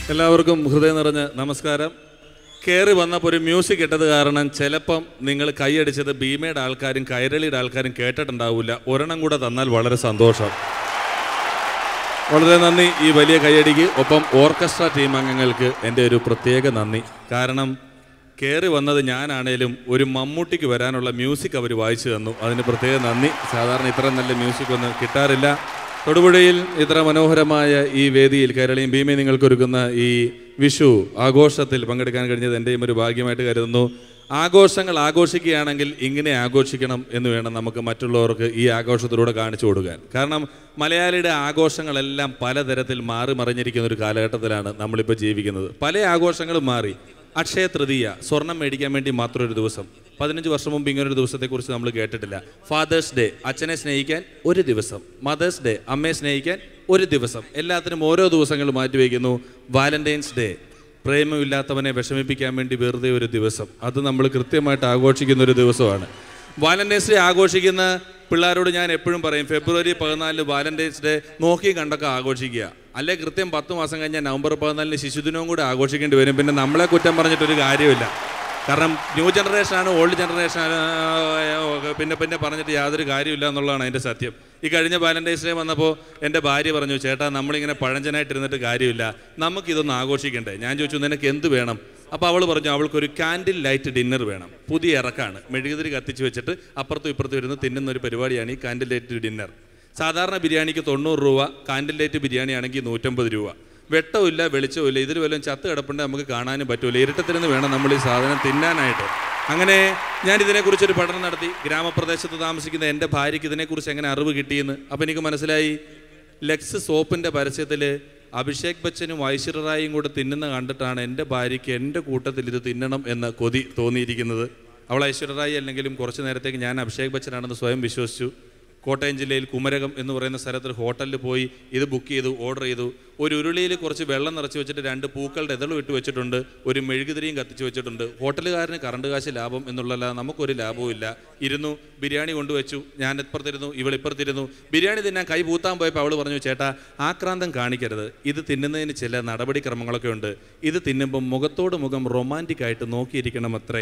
എല്ലാവർക്കും ഹൃദയം നിറഞ്ഞ നമസ്കാരം കയറി വന്നപ്പോൾ ഒരു മ്യൂസിക് ഇട്ടത് കാരണം ചിലപ്പം നിങ്ങൾ കൈയടിച്ചത് ഭീമയുടെ ആൾക്കാരും കൈരളിയുടെ ആൾക്കാരും കേട്ടിട്ടുണ്ടാവില്ല ഒരെണ്ണം കൂടെ തന്നാൽ വളരെ സന്തോഷം വളരെ നന്ദി ഈ വലിയ കൈയടിക്ക് ഒപ്പം ഓർക്കസ്ട്ര ടീം അംഗങ്ങൾക്ക് എൻ്റെ ഒരു പ്രത്യേക നന്ദി കാരണം കയറി വന്നത് ഞാനാണേലും ഒരു മമ്മൂട്ടിക്ക് വരാനുള്ള മ്യൂസിക് അവർ വായിച്ചു തന്നു അതിന് പ്രത്യേക നന്ദി സാധാരണ ഇത്ര നല്ല മ്യൂസിക് ഒന്നും കിട്ടാറില്ല തൊടുപുഴയിൽ ഇത്ര മനോഹരമായ ഈ വേദിയിൽ കേരളീയം ഭീമയും നിങ്ങൾക്കൊരുക്കുന്ന ഈ വിഷു ആഘോഷത്തിൽ പങ്കെടുക്കാൻ കഴിഞ്ഞത് എൻ്റെയും ഒരു ഭാഗ്യമായിട്ട് കരുതുന്നു ആഘോഷങ്ങൾ ആഘോഷിക്കുകയാണെങ്കിൽ ഇങ്ങനെ ആഘോഷിക്കണം എന്ന് വേണം നമുക്ക് മറ്റുള്ളവർക്ക് ഈ ആഘോഷത്തിലൂടെ കാണിച്ചു കൊടുക്കാൻ കാരണം മലയാളിയുടെ ആഘോഷങ്ങളെല്ലാം പലതരത്തിൽ മാറി മറിഞ്ഞിരിക്കുന്ന ഒരു കാലഘട്ടത്തിലാണ് നമ്മളിപ്പോൾ ജീവിക്കുന്നത് പല ആഘോഷങ്ങളും മാറി അക്ഷയ തൃതീയ സ്വർണം മേടിക്കാൻ വേണ്ടി മാത്രം ഒരു ദിവസം പതിനഞ്ച് വർഷം മുമ്പ് ഇങ്ങനെ ഒരു ദിവസത്തെക്കുറിച്ച് നമ്മൾ കേട്ടിട്ടില്ല ഫാദേഴ്സ് ഡേ അച്ഛനെ സ്നേഹിക്കാൻ ഒരു ദിവസം മദേഴ്സ് ഡേ അമ്മയെ സ്നേഹിക്കാൻ ഒരു ദിവസം എല്ലാത്തിനും ഓരോ ദിവസങ്ങൾ മാറ്റിവെക്കുന്നു വാലന്റൈൻസ് ഡേ പ്രേമമില്ലാത്തവനെ വിഷമിപ്പിക്കാൻ വേണ്ടി വെറുതെ ഒരു ദിവസം അത് നമ്മൾ കൃത്യമായിട്ട് ആഘോഷിക്കുന്ന ഒരു ദിവസമാണ് വാലന്റൈൻസ് ഡേ ആഘോഷിക്കുന്ന പിള്ളേരോട് ഞാൻ എപ്പോഴും പറയും ഫെബ്രുവരി പതിനാലിന് വാലന്റൈൻസ് ഡേ നോക്കി കണ്ടൊക്കെ ആഘോഷിക്കുക അല്ലെ കൃത്യം പത്ത് മാസം കഴിഞ്ഞാൽ നവംബർ പതിനാലിന് ശിശുദിനവും കൂടെ ആഘോഷിക്കേണ്ടി വരും പിന്നെ നമ്മളെ കുറ്റം പറഞ്ഞിട്ടൊരു കാര്യമില്ല കാരണം ന്യൂ ജനറേഷനാണ് ഓൾഡ് ജനറേഷൻ പിന്നെ പിന്നെ പറഞ്ഞിട്ട് യാതൊരു കാര്യമില്ല എന്നുള്ളതാണ് അതിൻ്റെ സത്യം ഈ കഴിഞ്ഞ വാലന്റൈൻസ് ഡേ വന്നപ്പോൾ എൻ്റെ ഭാര്യ പറഞ്ഞു ചേട്ടാ നമ്മളിങ്ങനെ പഴഞ്ചനായിട്ടിരുന്നിട്ട് കാര്യമില്ല നമുക്കിതൊന്ന് ആഘോഷിക്കണ്ടേ ഞാൻ ചോദിച്ചു നിനക്ക് എന്ത് വേണം അപ്പോൾ അവൾ പറഞ്ഞു അവൾക്കൊരു കാൻഡിൽ ലൈറ്റ് ഡിന്നർ വേണം പുതിയ ഇറക്കാണ് മെഴുകുതിരി കത്തിച്ച് വെച്ചിട്ട് അപ്പുറത്തും ഇപ്പുറത്തും ഇരുന്ന് തിന്നുന്ന ഒരു പരിപാടിയാണ് ഈ കാൻഡിൽ ലൈറ്റ് ഡിന്നർ സാധാരണ ബിരിയാണിക്ക് തൊണ്ണൂറ് രൂപ കാൻഡിൽ ലൈറ്റ് ബിരിയാണി ആണെങ്കിൽ നൂറ്റമ്പത് രൂപ വെട്ടമില്ല വെളിച്ചമില്ല ഇതിൽ വല്ലതും ചത്ത് കിടപ്പുണ്ട് നമുക്ക് കാണാനും പറ്റൂല ഇരുട്ടത്തിരുന്ന് വേണം നമ്മൾ ഈ സാധനം തിന്നാനായിട്ട് അങ്ങനെ ഞാൻ ഇതിനെക്കുറിച്ചൊരു പഠനം നടത്തി ഗ്രാമപ്രദേശത്ത് താമസിക്കുന്ന എൻ്റെ ഭാര്യയ്ക്ക് ഇതിനെക്കുറിച്ച് എങ്ങനെ അറിവ് കിട്ടിയെന്ന് അപ്പോൾ എനിക്ക് മനസ്സിലായി ലെക്സ് സോപ്പിൻ്റെ പരസ്യത്തിൽ അഭിഷേക് ബച്ചനും ഐശ്വര്യ റായും കൂടെ തിന്നുന്ന കണ്ടിട്ടാണ് എൻ്റെ ഭാര്യയ്ക്ക് എൻ്റെ കൂട്ടത്തിൽ ഇത് തിന്നണം എന്ന കൊതി തോന്നിയിരിക്കുന്നത് അവൾ ഐശ്വര്യ റായി അല്ലെങ്കിലും കുറച്ച് നേരത്തേക്ക് ഞാൻ അഭിഷേക് ബച്ചനാണെന്ന് സ്വയം വിശ്വസിച്ചു കോട്ടയം ജില്ലയിൽ കുമരകം എന്ന് പറയുന്ന സ്ഥലത്ത് ഹോട്ടലിൽ പോയി ഇത് ബുക്ക് ചെയ്തു ഓർഡർ ചെയ്തു ഒരു ഉരുളിയിൽ കുറച്ച് വെള്ളം നിറച്ച് വെച്ചിട്ട് രണ്ട് പൂക്കളുടെ എതളും ഇട്ട് വെച്ചിട്ടുണ്ട് ഒരു മെഴുകുതിരിയും കത്തിച്ച് വെച്ചിട്ടുണ്ട് ഹോട്ടലുകാരന് കറണ്ട് കാശ് ലാഭം എന്നുള്ളല്ല നമുക്കൊരു ലാഭവും ഇല്ല ഇരുന്നു ബിരിയാണി കൊണ്ടുവച്ചു ഞാൻ ഇപ്പുറത്തിരുന്നു ഇവൾ ഇപ്പുറത്തിരുന്നു ബിരിയാണി തിന്നാൻ കൈ പൂത്താൻ പോയപ്പോൾ അവൾ പറഞ്ഞു ചേട്ടാ ആക്രാന്തം കാണിക്കരുത് ഇത് തിന്നുന്നതിന് ചില നടപടിക്രമങ്ങളൊക്കെ ഉണ്ട് ഇത് തിന്നുമ്പം മുഖത്തോട് മുഖം റൊമാൻറ്റിക് ആയിട്ട് നോക്കിയിരിക്കണം അത്രേ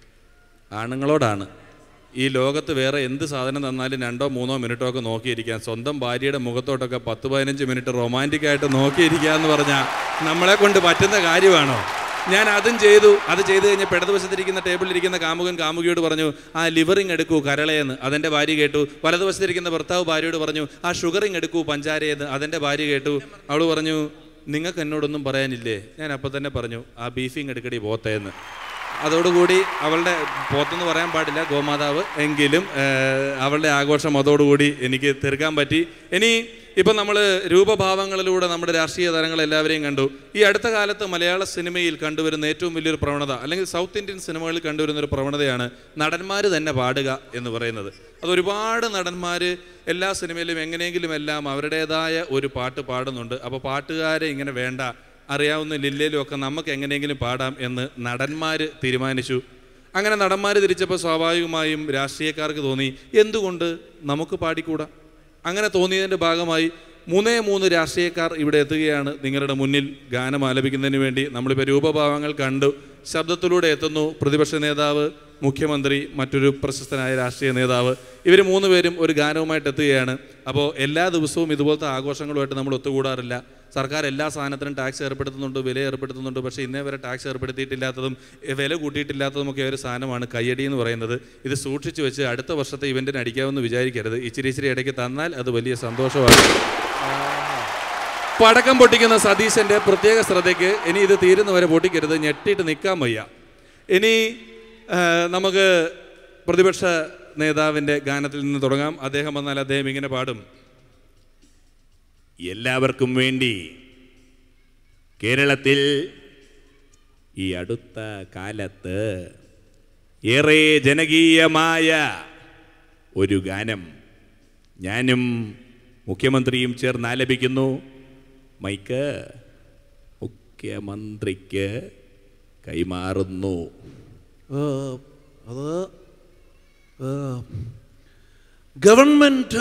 ആണുങ്ങളോടാണ് ഈ ലോകത്ത് വേറെ എന്ത് സാധനം തന്നാലും രണ്ടോ മൂന്നോ മിനിറ്റോ ഒക്കെ നോക്കിയിരിക്കാം സ്വന്തം ഭാര്യയുടെ മുഖത്തോട്ടൊക്കെ പത്ത് പതിനഞ്ച് മിനിറ്റ് റൊമാൻറ്റിക് ആയിട്ട് നോക്കിയിരിക്കുക എന്ന് പറഞ്ഞാൽ നമ്മളെ കൊണ്ട് പറ്റുന്ന കാര്യമാണോ ഞാൻ അതും ചെയ്തു അത് ചെയ്ത് കഴിഞ്ഞപ്പോൾ ഇടതുവശത്തിരിക്കുന്ന ടേബിളിലിരിക്കുന്ന കാമുകൻ കാമുകിയോട് പറഞ്ഞു ആ ലിവറിങ് എടുക്കൂ കരളയെന്ന് അതെൻ്റെ ഭാര്യ കേട്ടു വലതുവശത്തിരിക്കുന്ന ഭർത്താവ് ഭാര്യയോട് പറഞ്ഞു ആ ഷുഗറിങ് എടുക്കൂ പഞ്ചാരയെന്ന് അതെൻ്റെ ഭാര്യ കേട്ടു അവൾ പറഞ്ഞു നിങ്ങൾക്ക് എന്നോടൊന്നും പറയാനില്ലേ ഞാൻ അപ്പം തന്നെ പറഞ്ഞു ആ ബീഫിങ് എടുക്കടി പോത്തേന്ന് അതോടുകൂടി അവളുടെ പോത്തെന്ന് പറയാൻ പാടില്ല ഗോമാതാവ് എങ്കിലും ഏഹ്, അവളുടെ ആഘോഷം അതോടുകൂടി എനിക്ക് തീർക്കാൻ പറ്റി ഇനി ഇപ്പം നമ്മൾ രൂപഭാവങ്ങളിലൂടെ നമ്മുടെ രാഷ്ട്രീയ താരങ്ങൾ എല്ലാവരെയും കണ്ടു ഈ അടുത്ത കാലത്ത് മലയാള സിനിമയിൽ കണ്ടുവരുന്ന ഏറ്റവും വലിയൊരു പ്രവണത അല്ലെങ്കിൽ സൗത്ത് ഇന്ത്യൻ സിനിമകളിൽ കണ്ടുവരുന്ന ഒരു പ്രവണതയാണ് നടന്മാർ തന്നെ പാടുക എന്ന് പറയുന്നത് അത് ഒരുപാട് നടന്മാർ എല്ലാ സിനിമയിലും എങ്ങനെയെങ്കിലും എല്ലാം അവരുടേതായ ഒരു പാട്ട് പാടുന്നുണ്ട് അപ്പോൾ പാട്ടുകാരെ ഇങ്ങനെ വേണ്ട അറിയാവുന്ന ലില്ലയിലും ഒക്കെ നമുക്ക് എങ്ങനെയെങ്കിലും പാടാം എന്ന് നടന്മാർ തീരുമാനിച്ചു അങ്ങനെ നടന്മാർ തിരിച്ചപ്പോൾ സ്വാഭാവികമായും രാഷ്ട്രീയക്കാർക്ക് തോന്നി എന്തുകൊണ്ട് നമുക്ക് പാടിക്കൂടാ അങ്ങനെ തോന്നിയതിൻ്റെ ഭാഗമായി മൂന്നേ മൂന്ന് രാഷ്ട്രീയക്കാർ ഇവിടെ എത്തുകയാണ് നിങ്ങളുടെ മുന്നിൽ ഗാനം ആലപിക്കുന്നതിന് വേണ്ടി നമ്മളിപ്പോൾ രൂപഭാവങ്ങൾ കണ്ടു ശബ്ദത്തിലൂടെ എത്തുന്നു പ്രതിപക്ഷ നേതാവ് മുഖ്യമന്ത്രി മറ്റൊരു പ്രശസ്തനായ രാഷ്ട്രീയ നേതാവ് ഇവർ മൂന്ന് പേരും ഒരു ഗാനവുമായിട്ട് എത്തുകയാണ് അപ്പോൾ എല്ലാ ദിവസവും ഇതുപോലത്തെ ആഘോഷങ്ങളുമായിട്ട് നമ്മൾ ഒത്തുകൂടാറില്ല സർക്കാർ എല്ലാ സാധനത്തിനും ടാക്സ് ഏർപ്പെടുത്തുന്നുണ്ട് വില ഏർപ്പെടുത്തുന്നുണ്ട് പക്ഷേ ഇന്നേ വരെ ടാക്സ് ഏർപ്പെടുത്തിയിട്ടില്ലാത്തതും എ, വില കൂട്ടിയിട്ടില്ലാത്തതുമൊക്കെ ഒരു സാധനമാണ് കയ്യടി എന്ന് പറയുന്നത് ഇത് സൂക്ഷിച്ചു വെച്ച് അടുത്ത വർഷത്തെ ഇവൻറ്റിന് അടിക്കാമെന്ന് വിചാരിക്കരുത് ഇച്ചിരി ഇച്ചിരി ഇടയ്ക്ക് തന്നാൽ അത് വലിയ സന്തോഷമാണ് പടക്കം പൊട്ടിക്കുന്ന സതീശന്റെ പ്രത്യേക ശ്രദ്ധയ്ക്ക് ഇനി ഇത് തീരുന്നവരെ പൊട്ടിക്കരുത് ഞെട്ടിയിട്ട് നിൽക്കാൻ വയ്യ ഇനി ആ, നമുക്ക് പ്രതിപക്ഷ നേതാവിൻ്റെ ഗാനത്തിൽ നിന്ന് തുടങ്ങാം അദ്ദേഹം വന്നാൽ അദ്ദേഹം ഇങ്ങനെ പാടും എല്ലാവർക്കും വേണ്ടി കേരളത്തിൽ ഈ അടുത്ത കാലത്ത് ഏറെ ജനകീയമായ ഒരു ഗാനം ഞാനും മുഖ്യമന്ത്രിയും ചേർന്ന് ആലപിക്കുന്നു മൈക്ക് മുഖ്യമന്ത്രിക്ക് കൈമാറുന്നു അത് ഗവൺമെൻറ്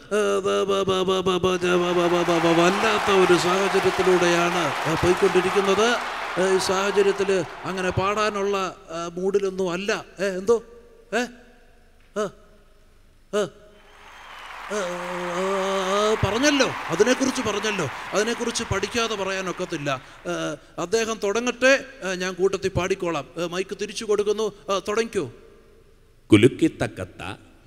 വല്ലാത്ത ഒരു സാഹചര്യത്തിലൂടെയാണ് ആ, പോയിക്കൊണ്ടിരിക്കുന്നത് ഏ, ഈ സാഹചര്യത്തിൽ അങ്ങനെ പാടാനുള്ള ആ, മൂഡിലൊന്നും അല്ല ഏ എന്തോ ഏ ആ, ആ. ആ, ആ, പറഞ്ഞല്ലോ അതിനെക്കുറിച്ച് പറഞ്ഞല്ലോ അതിനെക്കുറിച്ച് പഠിക്കാതെ പറയാനൊക്കത്തില്ല ആ, അദ്ദേഹം തുടങ്ങട്ടെ ആ, ഞാൻ കൂട്ടത്തിൽ പാടിക്കോളാം ആ, മൈക്ക് തിരിച്ചു കൊടുക്കുന്നു ആ, തുടങ്ങിക്കോ കുലുക്കിത്തക്കത്ത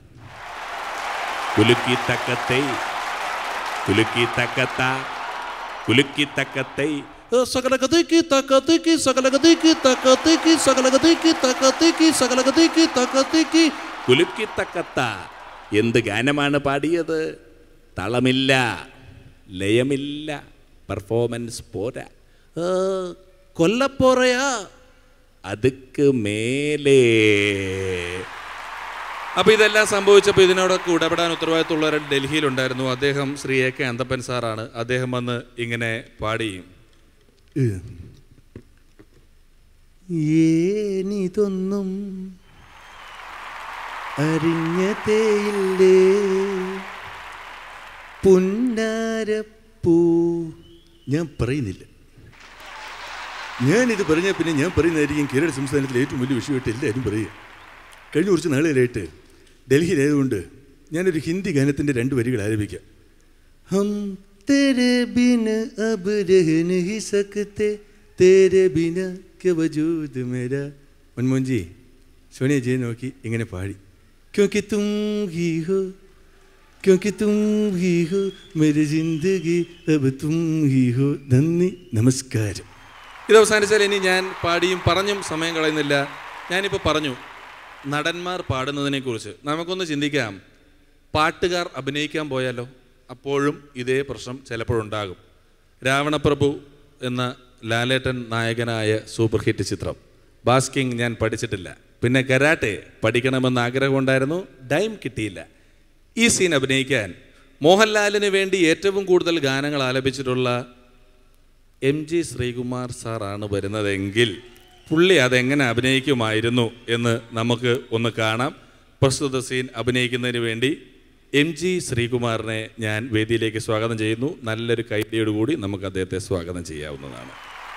കുലുക്കിത്തക്കത്തൈ കുലുക്കിത്തക്കത്ത കുലുക്കിത്തക്കത്തൈ സകലഗതിക്ക് തക്കത്തിക്ക് സകലഗതിക്ക് തക്കത്തിക്ക് സകലഗതിക്ക് തക്കത്തിക്ക് സകലഗതിക്ക് തക്കത്തിക്ക് കുലുക്കിത്തക്കത്ത എന്ത് ഗാനമാണ് പാടിയത് തളമില്ല ലയമില്ല പെർഫോമൻസ് പോരാ ആ, കൊല്ലപ്പോറയാ അതുക്ക് മേലേ അപ്പോൾ ഇതെല്ലാം സംഭവിച്ചപ്പോൾ ഇതിനോടൊക്കെ ഇടപെടാൻ ഉത്തരവാദിത്തമുള്ളവർ ഡൽഹിയിലുണ്ടായിരുന്നു അദ്ദേഹം ശ്രീ എ കെ അന്തപ്പൻ സാറാണ് അദ്ദേഹം വന്ന് ഇങ്ങനെ പാടി ഏനിതൊന്നും അറിഞ്ഞതേയില്ലേ പുന്നാരപ്പൂ ഞാൻ പറയുന്നില്ല ഞാനിത് പറഞ്ഞാൽ പിന്നെ ഞാൻ പറയുന്നതായിരിക്കും കേരള സംസ്ഥാനത്തിലെ ഏറ്റവും വലിയ വിഷയമായിട്ട് എല്ലാവരും പറയുക കഴിഞ്ഞ കുറച്ച് നാളുകളായിട്ട് ഡൽഹിയിലായതുകൊണ്ട് ഞാനൊരു ഹിന്ദി ഗാനത്തിൻ്റെ രണ്ട് വരികൾ ആരംഭിക്കാം हम तेरे बिन अब रह नहीं सकते तेरे बिना के वजूद मेरा मनमोहन जी सोनिया जी നോക്കി ഇങ്ങനെ പാടി क्योंकि तुम ही हो क्योंकि तुम ही हो मेरी जिंदगी अब तुम ही हो നന്ദി നമസ്കാരം ഇത് അവസാനിച്ചാൽ ഇനി ഞാൻ പാടിയും പറഞ്ഞും സമയം കളയുന്നില്ല ഞാനിപ്പോൾ പറഞ്ഞു നടന്മാർ പാടുന്നതിനെക്കുറിച്ച് നമുക്കൊന്ന് ചിന്തിക്കാം പാട്ടുകാർ അഭിനയിക്കാൻ പോയാലോ അപ്പോഴും ഇതേ പ്രശ്നം ചിലപ്പോഴുണ്ടാകും രാവണപ്രഭു എന്ന ലാലേട്ടൻ നായകനായ സൂപ്പർ ഹിറ്റ് ചിത്രം ബാസ്കിങ് ഞാൻ പഠിച്ചിട്ടില്ല പിന്നെ കരാട്ടെ പഠിക്കണമെന്ന് ആഗ്രഹമുണ്ടായിരുന്നു ടൈം കിട്ടിയില്ല ഈ സീൻ അഭിനയിക്കാൻ മോഹൻലാലിന് വേണ്ടി ഏറ്റവും കൂടുതൽ ഗാനങ്ങൾ ആലപിച്ചിട്ടുള്ള എം ജി ശ്രീകുമാർ സാറാണ് വരുന്നതെങ്കിൽ പുള്ളി അതെങ്ങനെ അഭിനയിക്കുമായിരുന്നു എന്ന് നമുക്ക് ഒന്ന് കാണാം പ്രസ്തുത സീൻ അഭിനയിക്കുന്നതിന് വേണ്ടി എം ജി ശ്രീകുമാറിനെ ഞാൻ വേദിയിലേക്ക് സ്വാഗതം ചെയ്യുന്നു നല്ലൊരു കൈഡിയോടുകൂടി നമുക്ക് അദ്ദേഹത്തെ സ്വാഗതം ചെയ്യാവുന്നതാണ്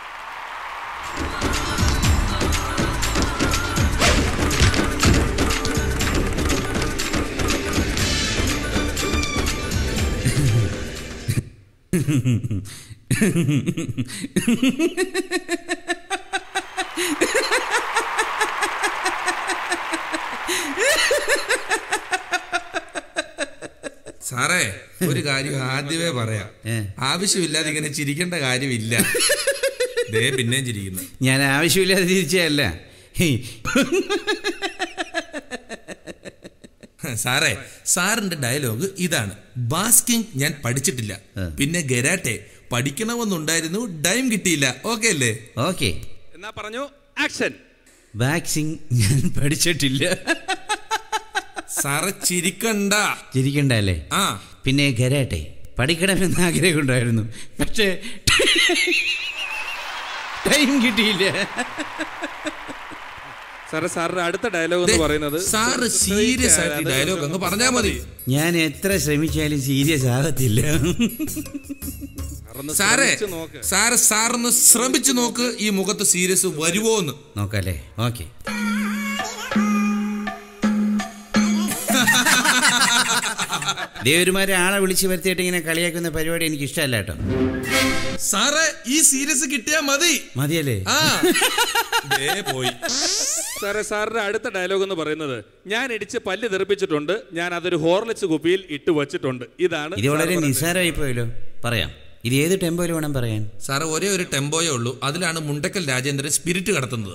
സാറേ ഒരു കാര്യം ആദ്യമേ പറയാം ആവശ്യമില്ലാതെ ഇങ്ങനെ ചിരിക്കേണ്ട കാര്യമില്ല ദേ പിന്നെയും ചിരിക്കുന്നു ഞാൻ ആവശ്യമില്ലാതെ തിരിച്ചല്ല സാറേ സാറിന്റെ ഡയലോഗ് ഇതാണ് ബാസ്കിങ് ഞാൻ പഠിച്ചിട്ടില്ല പിന്നെ ഗരാട്ടെ പഠിക്കണമെന്നുണ്ടായിരുന്നു ടൈം കിട്ടിയില്ല ഓക്കെ അല്ലേ ഓക്കെ എന്നാ പറഞ്ഞു ആക്ഷൻ വാക്സിൻ ഞാൻ പഠിച്ചിട്ടില്ല സാറ് ചിരിക്കണ്ട ചിരിക്കണ്ടല്ലേ ആ പിന്നെ കരാട്ടെ പഠിക്കണമെന്ന് ആഗ്രഹമുണ്ടായിരുന്നു പക്ഷേ ടൈം കിട്ടിയില്ല സാറേ സാറിന്റെ അടുത്ത ഡയലോഗ് ദേ, എന്ന് പറയുന്നത് സാറ് സീരിയസ് ആയിട്ട് ഡയലോഗ് അങ്ങ് പറഞ്ഞാ മതി ഞാൻ എത്ര ശ്രമിച്ചാലും സീരിയസ് ആകത്തില്ല സാറൊന്ന് സാറേ ശ്രമിച്ച് നോക്ക്. സാറ് സാറൊന്ന് ശ്രമിച്ചു നോക്ക് ഈ മുഖത്ത് സീരിയസ് വരുവോന്ന് നോക്കല്ലേ ഓക്കെ ദേവരുമാരെ ആളെ വിളിച്ചു വരുത്തിയിട്ട് ഇങ്ങനെ കളിയാക്കുന്ന പരിപാടി എനിക്ക് ഇഷ്ടമല്ല കേട്ടോ സാറേ ഈ സീരിയസ് കിട്ടിയാ മതി മതിയല്ലേ ആ ദേ പോയി സാറേ സാറിന്റെ അടുത്ത ഡയലോഗ് എന്ന് പറയുന്നത് ഞാൻ ഇടിച്ച് പല്ല് തെറിപ്പിച്ചിട്ടുണ്ട് ഞാൻ അതൊരു ഹോർലിക്സ് കുപ്പിയിൽ ഇട്ട് വച്ചിട്ടുണ്ട് ഇതാണ് ഇത് വളരെ സാറ് പറഞ്ഞത്. നിസ്സാരമായി പോയല്ലോ പറയാം ഇത് ഏത് ടെമ്പോയിൽ വേണം പറയാൻ സാറേ ഒരേ ഒരു ടെമ്പോയേ ഉള്ളൂ അതിലാണ് മുണ്ടക്കൽ രാജേന്ദ്രൻ സ്പിരിറ്റ് കടത്തുന്നത്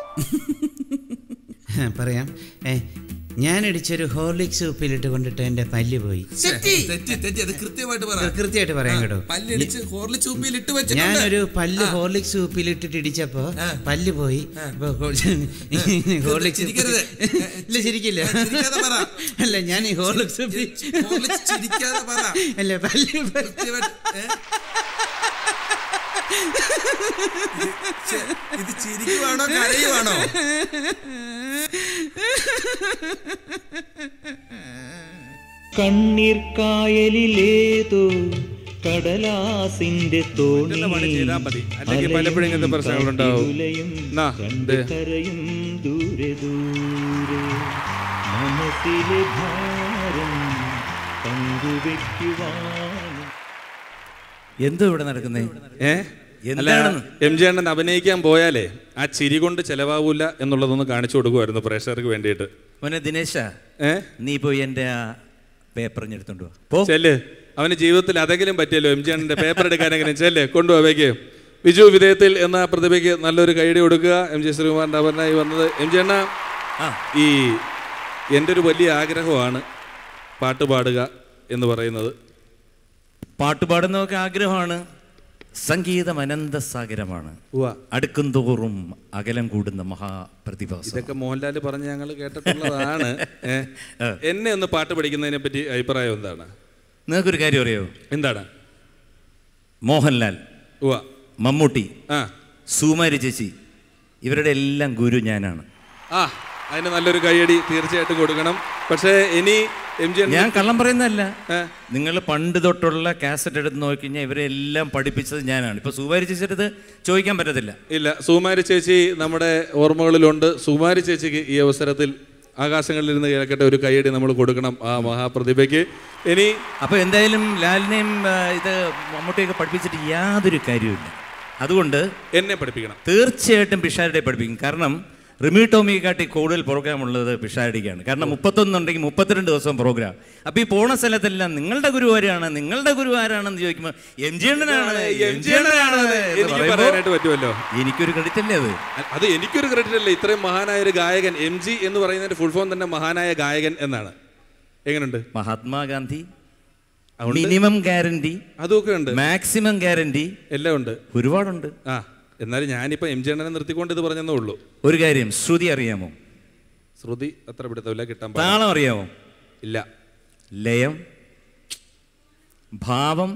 പറയാം ഏ ഞാൻ അടിച്ചൊരു ഹോർലിക്സ് ഉപ്പിലിട്ട് കൊണ്ടിട്ട് എൻ്റെ പല്ല് പോയി തെറ്റി തെറ്റി അത് കൃത്യമായിട്ട് പറ കൃത്യമായിട്ട് പറയാം കേട്ടോ പല്ലടിച്ച് ഹോർലിച്ച് ഉപ്പിൽ ഇട്ട് വെച്ചിട്ടുണ്ട് ഞാനൊരു പല്ല് ഹോർലിക്സ് ഉപ്പിലിട്ടിട്ട് ഇടിച്ചപ്പോ പല്ല് പോയി അപ്പൊ ഹോ- ഹോർലിക്സ് ചിരിക്കരുത്. ഇല്ല ശരിക്കില്ല ചിരിക്കാതെ പറ. അല്ല ഞാൻ ഈ ഹോർലിക്സ് ഉപ്പി- ഹോർലിക്സ് ചിരിക്കാതെ പറ അല്ല പല്ല് പോയി. കൃത്യമായിട്ട്, ഏ? ഛെ, ഇത് ചിരിക്കുവാണോ കരയുവാണോ കണ്ണീർ കായലിലേതോ കടലാസിന്റെ തോണി ഇതെല്ലാം പണി ചെയ്താൽ മതി. അല്ലെങ്കിൽ പലപ്പോഴും ഇങ്ങനത്തെ പ്രശ്നങ്ങളുണ്ടാവും. കാറ്റിലുലയും നാ, കണ്ട് ദേ. കരയും ദൂരെ ദൂരെ മനസ്സിലെ ഭാരം പങ്കുവെക്കുവാൻ എന്തോ ഇവിടെ നടക്കുന്നേ ഏ അല്ല എന്താണെന്ന്? എം ജി അണ്ണൻ അഭിനയിക്കാൻ പോയാലേ ആ ചിരി കൊണ്ട് ചെലവാവൂല എന്നുള്ളതൊന്ന് കാണിച്ചു കൊടുക്കുമായിരുന്നു പ്രേക്ഷകർക്ക് വേണ്ടിയിട്ട് മോനെ ദിനേശ ഏ നീ പോയി എൻ്റെ ആ പേപ്പർ എടുത്തോണ്ട് വാ പോ ചെല്ല് അവന് ജീവിതത്തിൽ അതെങ്കിലും പറ്റിയല്ലോ എം ജി അണ്ണന്റെ പേപ്പർ എടുക്കാനെങ്കിലും ചെല്ല് കൊണ്ടുപോവേക്ക് വിജു വിധേയത്തിൽ എന്ന പ്രതിഭയ്ക്ക് നല്ലൊരു കൈയടി കൊടുക്കുക എം ജി ശ്രീകുമാറിന്റെ അവരനായി വന്നത് എം ജി അണ്ണ ആ ഈ എൻ്റെ ഒരു വലിയ ആഗ്രഹമാണ് പാട്ട് പാടുക എന്ന് പറയുന്നത് പാട്ട് പാടുന്നതൊക്കെ ആഗ്രഹമാണ് സംഗീതം അനന്തസാഗരമാണ് ഉവ്വ അടുക്കും തോറും അകലം കൂടുന്ന മഹാപ്രതിഭാസം ഇതൊക്കെ മോഹൻലാൽ പറഞ്ഞ് ഞങ്ങൾ കേട്ടിട്ടുള്ളതാണ് ഏ? എന്നെ ഒന്ന് പാട്ട് പഠിക്കുന്നതിനെ പറ്റി അഭിപ്രായം എന്താണ് നിങ്ങൾക്കൊരു കാര്യം അറിയോ എന്താണ് മോഹൻലാൽ ഉവ്വ മമ്മൂട്ടി ആ സുമാരി ചേച്ചി ഇവരുടെ എല്ലാം ഗുരു ഞാനാണ് ആ അതിന് നല്ലൊരു കൈയടി തീർച്ചയായിട്ടും കൊടുക്കണം പക്ഷേ ഇനി എം ജി ഞാൻ കള്ളം പറയുന്നതല്ല ഏ? നിങ്ങൾ പണ്ട് തൊട്ടുള്ള കാസറ്റ് എടുത്ത് നോക്കിക്കഴിഞ്ഞാൽ ഇവരെല്ലാം പഠിപ്പിച്ചത് ഞാനാണ് ഇപ്പൊ സുമാരി ചേച്ചിയുടെ അടുത്ത് ചോദിക്കാൻ പറ്റത്തില്ല ഇല്ല സുമാരി ചേച്ചി നമ്മുടെ ഓർമ്മകളിലുണ്ട് സുമാരി ചേച്ചിക്ക് ഈ അവസരത്തിൽ ആകാശങ്ങളിൽ നിന്ന് കേൾക്കട്ടെ ഒരു കൈയടി നമ്മൾ കൊടുക്കണം ആ മഹാപ്രതിഭയ്ക്ക് ഇനി അപ്പോൾ എന്തായാലും ലാലിനെയും ആ, ഇത് മമ്മൂട്ടിയൊക്കെ പഠിപ്പിച്ചിട്ട് യാതൊരു കാര്യവുമില്ല അതുകൊണ്ട് എന്നെ പഠിപ്പിക്കണം തീർച്ചയായിട്ടും പിഷാരടെ പഠിപ്പിക്കും കാരണം റിമി ടോമിയെക്കാട്ടി കൂടുതൽ പ്രോഗ്രാം ഉള്ളത് പിഷാരടിക്കാണ് കാരണം മുപ്പത്തൊന്നുണ്ടെങ്കിൽ മുപ്പത്തിരണ്ട് ദിവസം പ്രോഗ്രാം അപ്പോൾ ഈ പോണ സ്ഥലത്തെല്ലാം നിങ്ങളുടെ ഗുരു ആരാണ് നിങ്ങളുടെ ഗുരു ആരാണെന്ന് ചോദിക്കുമ്പോൾ എം ജി അണ്ണനാണ് എം ജി അണ്ണനാണ് എന്ന് എനിക്ക് പറയുമ്പോൾ പറയാനായിട്ട് പറ്റുമല്ലോ എനിക്കൊരു ക്രെഡിറ്റ് അല്ലേ അത് അ- അത് എനിക്കൊരു ക്രെഡിറ്റ് അല്ലേ ഇത്രയും മഹാനായ ഒരു ഗായകൻ എം ജി എന്ന് പറയുന്നതിന്റെ ഫുൾ ഫോം തന്നെ മഹാനായ ഗായകൻ എന്നാണ് എങ്ങനെയുണ്ട് മഹാത്മാഗാന്ധി അതുകൊണ്ട് മിനിമം ഗ്യാരണ്ടി അതുമൊക്കെ ഉണ്ട് മാക്സിമം ഗ്യാരണ്ടി എല്ലാം ഉണ്ട് ഒരുപാടുണ്ട് ആ എന്നാലും ഞാനിപ്പോ എം ജി അണ്ണനെ നിർത്തിക്കൊണ്ട് ഇത് പറഞ്ഞെന്നേ ഉള്ളൂ ഒരു കാര്യം ശ്രുതി അറിയാമോ ശ്രുതി അത്ര പിടുത്തമില്ല കിട്ടാൻ പാടില്ല. താളം അറിയാമോ ഇല്ല ലയം ഭാവം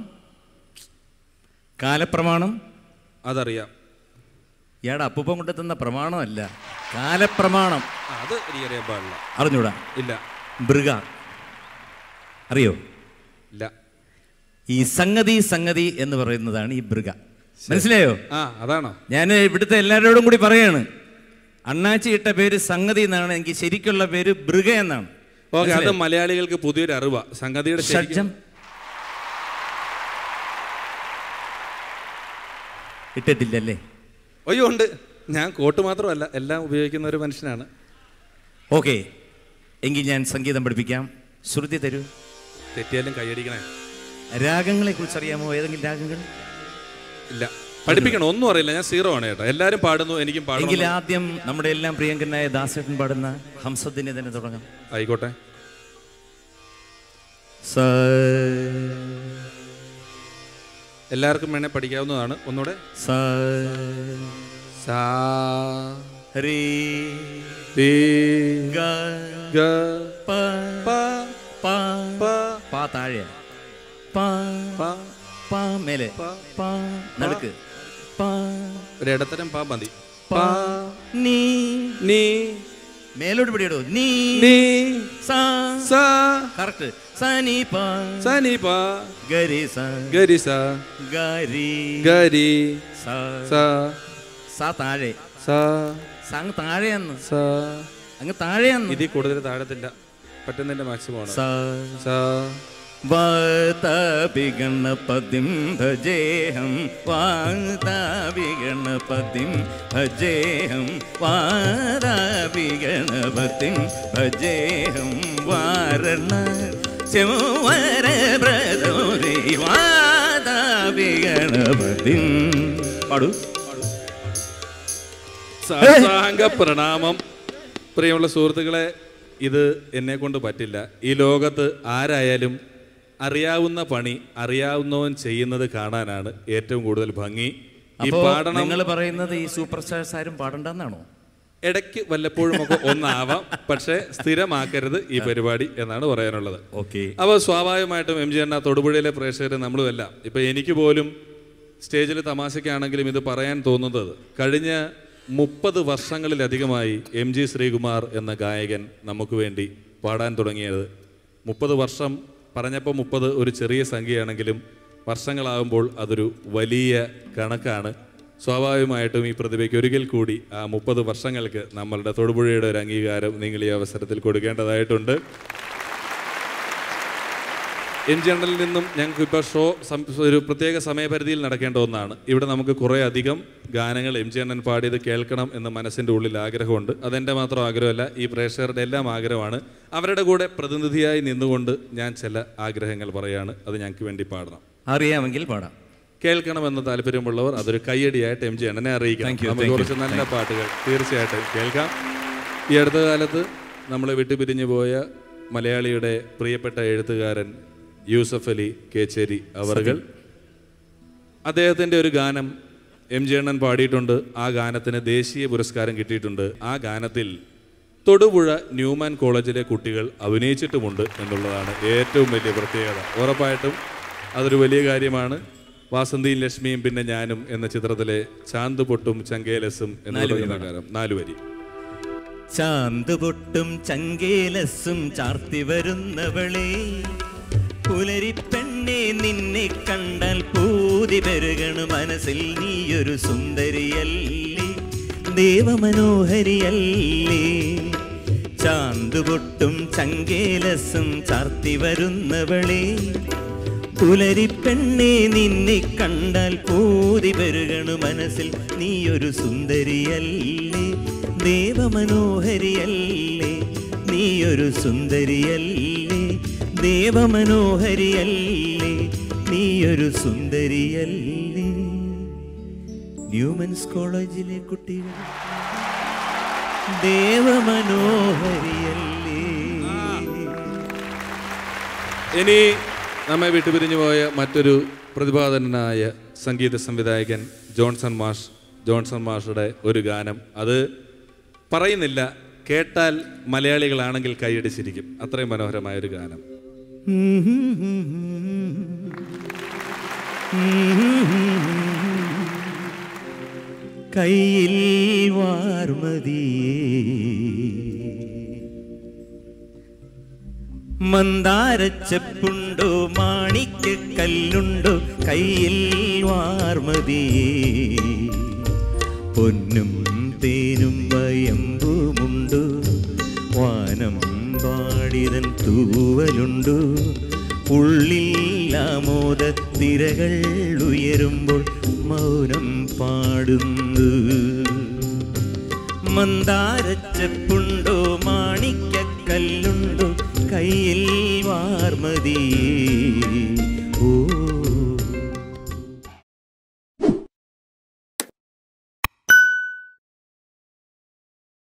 കാലപ്രമാണം അതറിയാം ഇയാടെ അപ്പൂപ്പൻ കൊണ്ട് തന്ന പ്രമാണമല്ല കാലപ്രമാണം ആ, അത് എനിക്കറിയാൻ പാടില്ല അറിഞ്ഞൂടാ ഇല്ല മൃഗ അറിയോ ഇല്ല ഈ സംഗതി സംഗതി എന്ന് പറയുന്നതാണ് ഈ മൃഗ മനസ്സിലായോ ആ അതാണോ ഞാൻ ഇവിടുത്തെ എല്ലാവരോടും കൂടി പറയാണ് അണ്ണാച്ചി ഇട്ട പേര് സംഗതി എന്നാണ് എനിക്ക് ശരിക്കുള്ള പേര് മൃഗ എന്നാണ് ഓക്കെ അത് മലയാളികൾക്ക് പുതിയൊരു അറിവാ സംഗതിയുടെ ശരിക്കും- ഷഡ്ജം ഇട്ടിട്ടില്ലല്ലേ അയ്യോ ഉണ്ട് ഞാൻ കോട്ട് മാത്രമല്ല എല്ലാം ഉപയോഗിക്കുന്ന ഒരു മനുഷ്യനാണ് ഓക്കെ എങ്കിൽ ഞാൻ സംഗീതം പഠിപ്പിക്കാം ശ്രുതി തരൂ തെറ്റിയാലും കൈയടിക്കണേ രാഗങ്ങളെ കുറിച്ച് അറിയാമോ ഏതെങ്കിലും രാഗങ്ങൾ ഇല്ല പഠിപ്പിക്കണം ഒന്നും അറിയില്ല ഞാൻ സീറോ ആണ് ചേട്ടാ എല്ലാരും പാടുന്നു എനിക്കും എങ്കിൽ പാടണം ആദ്യം നമ്മുടെ എല്ലാം പ്രിയങ്കരനായ ദാസേട്ടൻ പാടുന്ന ഹംസദിനെ തന്നെ തുടങ്ങാം ആയിക്കോട്ടെ സ എല്ലാവർക്കും വേണേ പഠിക്കാവുന്നതാണ് ഒന്നുകൂടെ സ സാ ഹരി തീ ഗ ഗ പ പ പ പ പ താഴെ പ പ പ മേലെ പ, പ നടുക്ക് പ ഒരു ഇടത്തരം പാ മതി പ നീ നീ മേലോട്ട് പിടിയിടൂ നീ നീ സ സ കറക്റ്റ് സനി പ സനി പ ഗരി സ ഗരി സ ഗരി ഗരി സ സ സ താഴെ സ സ അങ്ങ് താഴെയാന്ന് സ അങ്ങ് താഴെയാന്ന് ഇതിൽ കൂടുതൽ താഴത്തില്ല പറ്റുന്നതിന്റെ മാക്സിമം ആണ് സ സ വാതാപി ഗണപതിം ഭജേഹം വാതാപി ഗണപതിം ഭജേഹം വാതാപി ഗണപതിം ഭജേഹം വാരണ ശിവര പ്രദോരി വാതാപി ഗണപതിം പാടൂ സാഷ്ടാംഗ പ്രണാമം പ്രിയമുള്ള സുഹൃത്തുക്കളെ ഇത് എന്നെ കൊണ്ട് പറ്റില്ല ഈ ലോകത്ത് ആരായാലും അറിയാവുന്ന പണി അറിയാവുന്നവൻ ചെയ്യുന്നത് കാണാനാണ് ഏറ്റവും കൂടുതൽ ഭംഗി ഈ അപ്പോ പാടണം നിങ്ങൾ പറയുന്നത് ഈ സൂപ്പർ സ്റ്റാർസ് ആരും പാടണ്ടെന്നാണോ ഇടയ്ക്ക് വല്ലപ്പോഴും ഒക്കെ ഒന്നാവാം പക്ഷേ സ്ഥിരമാക്കരുത് ഈ പരിപാടി എന്നാണ് പറയാനുള്ളത് ഓക്കെ അപ്പോൾ സ്വാഭാവികമായിട്ടും എം ജി അണ്ണ തൊടുപുഴയിലെ പ്രേക്ഷകർ നമ്മളുമല്ല ഇപ്പം എനിക്ക് പോലും സ്റ്റേജിൽ തമാശയ്ക്കാണെങ്കിലും ഇത് പറയാൻ തോന്നുന്നത് കഴിഞ്ഞ മുപ്പത് വർഷങ്ങളിലധികമായി എം ജി ശ്രീകുമാർ എന്ന ഗായകൻ നമുക്ക് വേണ്ടി പാടാൻ തുടങ്ങിയത് മുപ്പത് വർഷം പറഞ്ഞപ്പോൾ മുപ്പത് ഒരു ചെറിയ സംഖ്യയാണെങ്കിലും വർഷങ്ങളാകുമ്പോൾ അതൊരു വലിയ കണക്കാണ് സ്വാഭാവികമായിട്ടും ഈ പ്രതിഭയ്ക്ക് ഒരിക്കൽ കൂടി ആ മുപ്പത് വർഷങ്ങൾക്ക് നമ്മളുടെ തൊടുപുഴയുടെ ഒരു അംഗീകാരം നിങ്ങൾ ഈ അവസരത്തിൽ കൊടുക്കേണ്ടതായിട്ടുണ്ട് എം ജനറലിൽ നിന്നും ഞങ്ങൾക്ക് ഇപ്പോൾ ഷോ സം- ഒരു പ്രത്യേക സമയപരിധിയിൽ നടക്കേണ്ട ഒന്നാണ് ഇവിടെ നമുക്ക് കുറേ അധികം ഗാനങ്ങൾ എം ജി അണ്ണൻ പാടിയത് കേൾക്കണം എന്ന് മനസ്സിൻ്റെ ഉള്ളിൽ ആഗ്രഹമുണ്ട് അതെൻ്റെ മാത്രം ആഗ്രഹമല്ല ഈ പ്രേക്ഷകരുടെ എല്ലാം ആഗ്രഹമാണ് അവരുടെ കൂടെ പ്രതിനിധിയായി നിന്നുകൊണ്ട് ഞാൻ ചില ആഗ്രഹങ്ങൾ പറയാണ് അത് ഞങ്ങൾക്ക് വേണ്ടി പാടണം അറിയാമെങ്കിൽ പാടാം കേൾക്കണമെന്ന് താല്പര്യമുള്ളവർ അതൊരു കയ്യടിയായിട്ട് എം ജി അണ്ണനെ അറിയിക്കാം Thank you, നമുക്ക് thank you, കുറച്ച് നല്ല പാട്ടുകൾ തീർച്ചയായിട്ടും കേൾക്കാം ഈ അടുത്ത കാലത്ത് നമ്മളെ വിട്ടുപിരിഞ്ഞു പോയ മലയാളിയുടെ പ്രിയപ്പെട്ട എഴുത്തുകാരൻ യൂസഫ് അലി കേച്ചേരി അവർകൾ അദ്ദേഹത്തിൻ്റെ ഒരു ഗാനം എം ജി അണ്ണൻ പാടിയിട്ടുണ്ട് ആ ഗാനത്തിന് ദേശീയ പുരസ്കാരം കിട്ടിയിട്ടുണ്ട് ആ ഗാനത്തിൽ തൊടുപുഴ ന്യൂമാൻ കോളേജിലെ കുട്ടികൾ അഭിനയിച്ചിട്ടുമുണ്ട് എന്നുള്ളതാണ് ഏറ്റവും വലിയ പ്രത്യേകത ഉറപ്പായിട്ടും അതൊരു വലിയ കാര്യമാണ് വാസന്തിയും ലക്ഷ്മിയും പിന്നെ ഞാനും എന്ന ചിത്രത്തിലെ ചാന്ത് പൊട്ടും ചങ്കേലസും എന്ന് തുടങ്ങുന്ന ഗാനം നാലുവരി ചാന്ത് പൊട്ടും ചങ്കേലസും ചാർത്തി വരുന്നവളെ പുലരിപ്പെണ്ണെ നിന്നെ കണ്ടാൽ പൂതി പെരുകണു മനസ്സിൽ നീയൊരു സുന്ദരിയല്ലേ ദേവമനോഹരിയല്ലേ ചാന്ത് പൊട്ടും ചങ്കേലസും ചാർത്തി വരുന്നവളെ പുലരിപ്പെണ്ണെ നിന്നെ കണ്ടാൽ പൂതി പെരുകണു മനസ്സിൽ നീയൊരു സുന്ദരിയല്ലേ ദേവമനോഹരിയല്ലേ നീയൊരു സുന്ദരിയല്ലേ ദേവമനോഹരിയല്ലേ നീയൊരു സുന്ദരിയല്ലേ ന്യൂമൻസ് കോളേജിലെ കുട്ടികൾ ദേവമനോഹരിയല്ലേ ഇനി നമ്മെ വിട്ടുപിരിഞ്ഞു പോയ മറ്റൊരു പ്രതിഭാധനനായ സംഗീത സംവിധായകൻ ജോൺസൺ മാഷ് ജോൺസൺ മാഷുടെ ഒരു ഗാനം അത് പറയുന്നില്ല കേട്ടാൽ മലയാളികളാണെങ്കിൽ കൈയടിച്ചിരിക്കും അത്രയും മനോഹരമായ ഒരു ഗാനം കയ്യിൽ വാർമതിയേ മന്ദാരച്ചെപ്പുണ്ടോ മാണിക്ക കല്ലുണ്ടോ കയ്യിൽ വാർമതിയേ പൊന്നും തേനും വയമ്പുമുണ്ടു വാനം പാടിതൻ തൂവലുണ്ടു ഉള്ളിൽ ആമോദ തിരകൾ ഉയരുമ്പോൾ മൗനം പാടുന്നു മന്ദാരച്ചെപ്പുണ്ടോ മാണിക്കല്ലുണ്ടോ കയ്യിൽ വാർമതിയേ